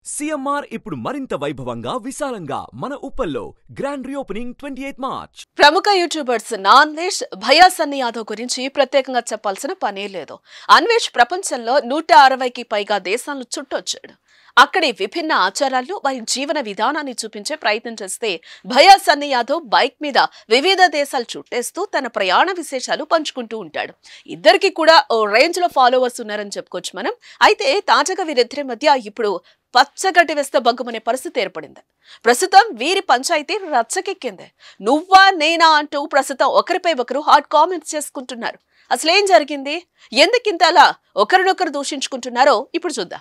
CMR ఇప్పుడు మరింత వైభవంగా విశాలంగా మన ఉప్పల్లో grand reopening twenty eighth March ప్రముఖ యూట్యూబర్స్ నాన్వేష్ భయా సన్నీ యాదవ్ గురించి ప్రత్యేకంగా చెప్పాల్సిన పనే లేదు అన్వేష్ ప్రపంచంలో నూట అరవైకి పైగా దేశాలను చుట్టొచ్చాడు అక్కడి విభిన్న ఆచారాలు వారి జీవన విధానాన్ని చూపించే ప్రయత్నం చేస్తే భయా సన్నీ యాదవ్ బైక్ మీద వివిధ దేశాలు చుట్టేస్తూ తన ప్రయాణ విశేషాలు పంచుకుంటూ ఉంటాడు ఇద్దరికి కూడా ఓ రేంజ్ లో ఫాలోవర్స్ ఉన్నారని చెప్పుకోవచ్చు మనం అయితే తాజాగా వీరిద్దరి మధ్య ఇప్పుడు పచ్చగడ్డి వేస్తే బగ్గుమనే పరిస్థితి ఏర్పడింది ప్రస్తుతం వీరి పంచాయతీ రచ్చకెక్కింది నువ్వా నేనా అంటూ ప్రస్తుతం ఒకరిపై ఒకరు హాట్ కామెంట్స్ చేసుకుంటున్నారు అసలేం జరిగింది ఎందుకింత అలా ఒకరినొకరు దూషించుకుంటున్నారో ఇప్పుడు చూద్దాం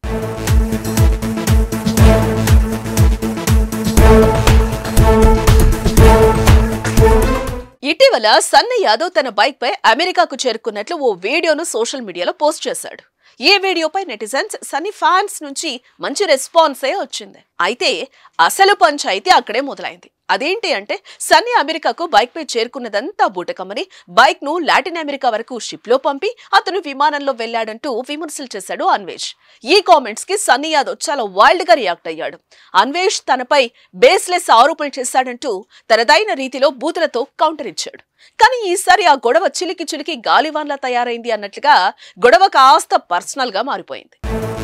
ఇటీవల సన్నీ యాదవ్ తన బైక్ పై అమెరికాకు చేరుకున్నట్లు ఓ వీడియోను సోషల్ మీడియాలో పోస్ట్ చేశాడు ఈ వీడియోపై నెటిజన్స్ సన్నీ ఫ్యాన్స్ నుంచి మంచి రెస్పాన్సే వచ్చింది అయితే అసలు పంచాయితీ అక్కడే మొదలైంది అదేంటి అంటే సన్నీ అమెరికాకు బైక్ పై చేరుకున్నదంతా బూటకమ్మని బైక్ ను లాటిన్ అమెరికా వరకు షిప్ లో పంపి అతను విమానంలో వెళ్లాడంటూ విమర్శలు చేశాడు అన్వేష్ ఈ కామెంట్స్ కి సన్నీ యాదవ్ చాలా వైల్డ్ గా రియాక్ట్ అయ్యాడు అన్వేష్ తనపై బేస్లెస్ ఆరోపణలు చేశాడంటూ తనదైన రీతిలో బూతులతో కౌంటర్ ఇచ్చాడు కానీ ఈసారి ఆ గొడవ చిలికి చిలికి గాలివాన్లా తయారైంది అన్నట్లుగా గొడవ కాస్త పర్సనల్ గా మారిపోయింది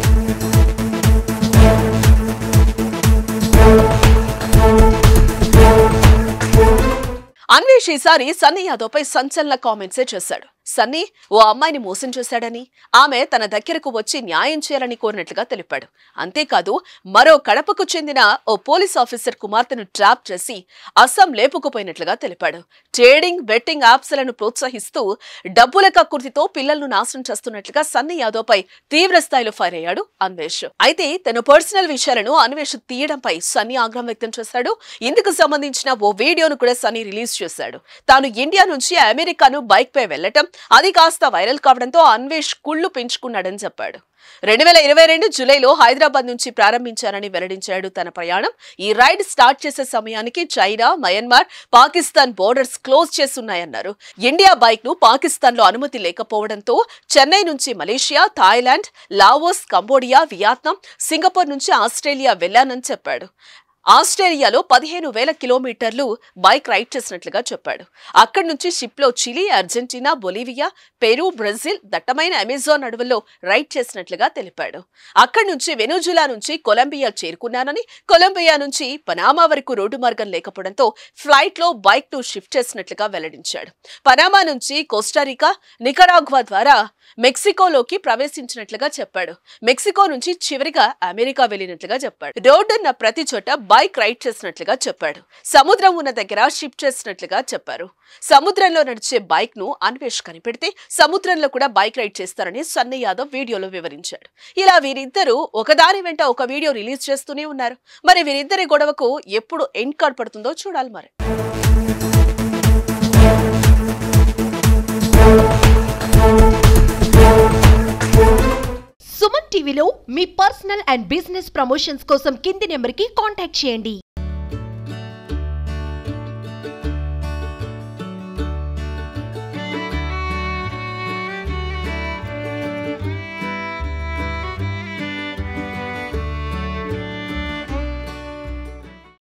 అన్వేష్ ఈసారి సన్నీ యాదవ్ పై సంచలన కామెంట్సే చేశాడు సన్నీ ఓ అమ్మాయిని మోసం చేశాడని ఆమె తన దగ్గరకు వచ్చి న్యాయం చేయాలని కోరినట్లుగా తెలిపాడు అంతేకాదు మరో కడపకు చెందిన ఓ పోలీస్ ఆఫీసర్ కుమార్తెను ట్రాప్ చేసి అస్సాం లేపుకుపోయినట్లుగా తెలిపాడు ట్రేడింగ్ బెట్టింగ్ యాప్స్లను ప్రోత్సహిస్తూ డబ్బుల కక్కుర్తితో పిల్లలను నాశనం చేస్తున్నట్లుగా సన్నీ యాదవ్ పై తీవ్ర స్థాయిలో ఫైర్ అయ్యాడు అన్వేష్ అయితే తన పర్సనల్ విషయాలను అన్వేష్ తీయడంపై సన్నీ ఆగ్రహం వ్యక్తం చేశాడు ఇందుకు సంబంధించిన ఓ వీడియోను కూడా సన్నీ రిలీజ్ చేశాడు తాను ఇండియా నుంచి అమెరికాను బైక్ పై వెళ్లటం అది కాస్త వైరల్ కావడంతో అన్వేష్ కుళ్ళు పెంచుకున్నాడని చెప్పాడు రెండు వేల ఇరవై రెండు జూలైలో హైదరాబాద్ నుంచి ప్రారంభించారని వెల్లడించాడు తన ప్రయాణం ఈ రైడ్ స్టార్ట్ చేసే సమయానికి China Myanmar Pakistan borders close చేస్తున్నాయన్నారు ఇండియా బైక్ ను పాకిస్తాన్ లో అనుమతి లేకపోవడంతో చెన్నై నుంచి Malaysia Thailand Laos Cambodia Vietnam Singapore నుంచి ఆస్ట్రేలియా వెళ్లానని చెప్పాడు ఆస్ట్రేలియాలో పదిహేను వేల కిలోమీటర్లు బైక్ రైడ్ చేసినట్లుగా చెప్పాడు అక్కడి నుంచి షిప్లో Chile Argentina Bolivia Peru Brazil దట్టమైన అమెజాన్ అడవుల్లో రైడ్ చేసినట్లుగా తెలిపాడు అక్కడి నుంచి వెనుజులా నుంచి కొలంబియా చేరుకున్నానని కొలంబియా నుంచి పనామా వరకు రోడ్డు మార్గం లేకపోవడంతో ఫ్లైట్ లో బైక్ ను షిఫ్ట్ చేసినట్లుగా వెల్లడించాడు పనామా నుంచి కోస్టారికా నికరాగ్వా ద్వారా మెక్సికోలోకి ప్రవేశించినట్లుగా చెప్పాడు మెక్సికో నుంచి చివరిగా అమెరికా వెళ్ళినట్లుగా చెప్పాడు రోడ్డున్న ప్రతి చోట బైక్ రైడ్ చేసినట్లుగా చెప్పాడు సముద్రం ఉన్న దగ్గర షిఫ్ట్ చేసినట్లుగా చెప్పారు సముద్రంలో నడిచే బైక్ ను అన్వేష్ కనిపెడితే సముద్రంలో కూడా బైక్ రైడ్ చేస్తారని సన్నీ యాదవ్ వీడియోలో వివరించాడు ఇలా వీరిద్దరూ ఒకదాని వెంట ఒక వీడియో రిలీజ్ చేస్తూనే ఉన్నారు మరి వీరిద్దరి గొడవకు ఎప్పుడు ఎండ్ కార్డ్ పడుతుందో చూడాలి మరి సుమన్ టీవీలో మీ పర్సనల్ అండ్ బిజినెస్ ప్రమోషన్స్ కోసం కింది నెంబర్కి కాంటాక్ట్ చేయండి